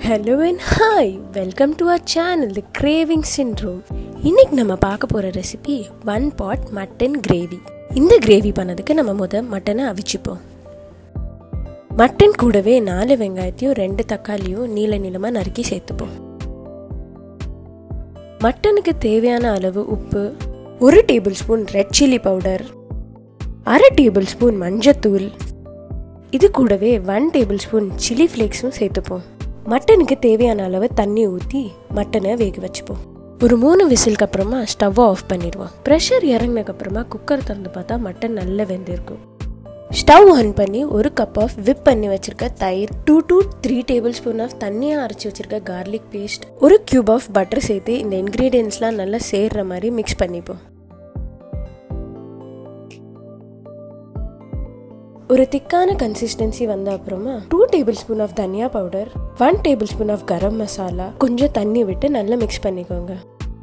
hello and hi welcome to our channel the craving syndrome இன்னைக்கு நம்ம பார்க்க போகிற recipe one pot mutton gravy இந்த கிரேவி பண்ணதுக்கு நம்ம முத மட்டனை அவிச்சுப்போம் மட்டன் கூடவே நாலு வெங்காயத்தையும் ரெண்டு தக்காளியும் நீல நீளமாக நறுக்கி சேர்த்துப்போம் மட்டனுக்கு தேவையான அளவு உப்பு ஒரு table spoon red chilli powder அரை டேபிள் ஸ்பூன் மஞ்சத்தூள் இது கூடவே ஒன் டேபிள் ஸ்பூன் சில்லி ஃப்ளேக்ஸும் சேர்த்துப்போம் மட்டனுக்கு தேவையான அளவு தண்ணி ஊற்றி மட்டனை வேக வச்சுப்போம் ஒரு மூணு விசிலுக்கு அப்புறமா ஸ்டவ்வை ஆஃப் பண்ணிடுவோம் ப்ரெஷர் இறங்கினதுக்கு அப்புறமா குக்கர் திறந்து பார்த்தா மட்டன் நல்லா வெந்திருக்கும் ஸ்டவ் ஆன் பண்ணி ஒரு கப் ஆஃப் விப் பண்ணி வச்சிருக்க தயிர் two two three table spoon of தண்ணியாக அரைச்சி வச்சிருக்க கார்லிக் பேஸ்ட் ஒரு கியூப் ஆஃப் பட்டர் சேர்த்து இந்த இன்க்ரீடியன்ஸ்லாம் நல்லா சேர்ற மாதிரி மிக்ஸ் பண்ணிப்போம் ஒரு திக்கான கன்சிஸ்டன்சி வந்த அப்புறமா டூ டேபிள் ஸ்பூன் ஆஃப் தனியா powder one table spoon of garam masala கொஞ்சம் தண்ணி விட்டு நல்லா மிக்ஸ் பண்ணிக்கோங்க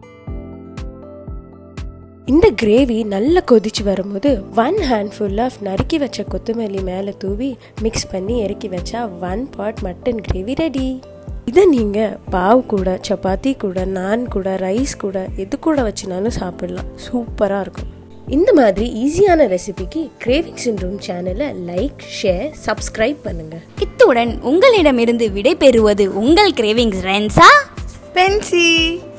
இந்த கிரேவி நல்லா கொதிச்சு வரும்போது ஒன் ஹேண்ட்ஃபுல் ஆஃப் நறுக்கி வச்ச கொத்தமல்லி மேலே தூவி மிக்ஸ் பண்ணி இறக்கி வச்சா one pot mutton gravy ready இதை நீங்கள் பாவ் கூட சப்பாத்தி கூட நான் கூட ரைஸ் கூட எது கூட வச்சுனாலும் சாப்பிடலாம் சூப்பராக இருக்கும் இந்த மாதிரி ஈஸியான ரெசிபிக்கு கிரேவிங் சிண்ட்ரோம் சேனலை லைக் ஷேர் சப்ஸ்கிரைப் பண்ணுங்க இத்துடன் உங்களிடமிருந்து விடை பெறுவது உங்கள் கிரேவிங்ஸ் ரென்சா பென்சி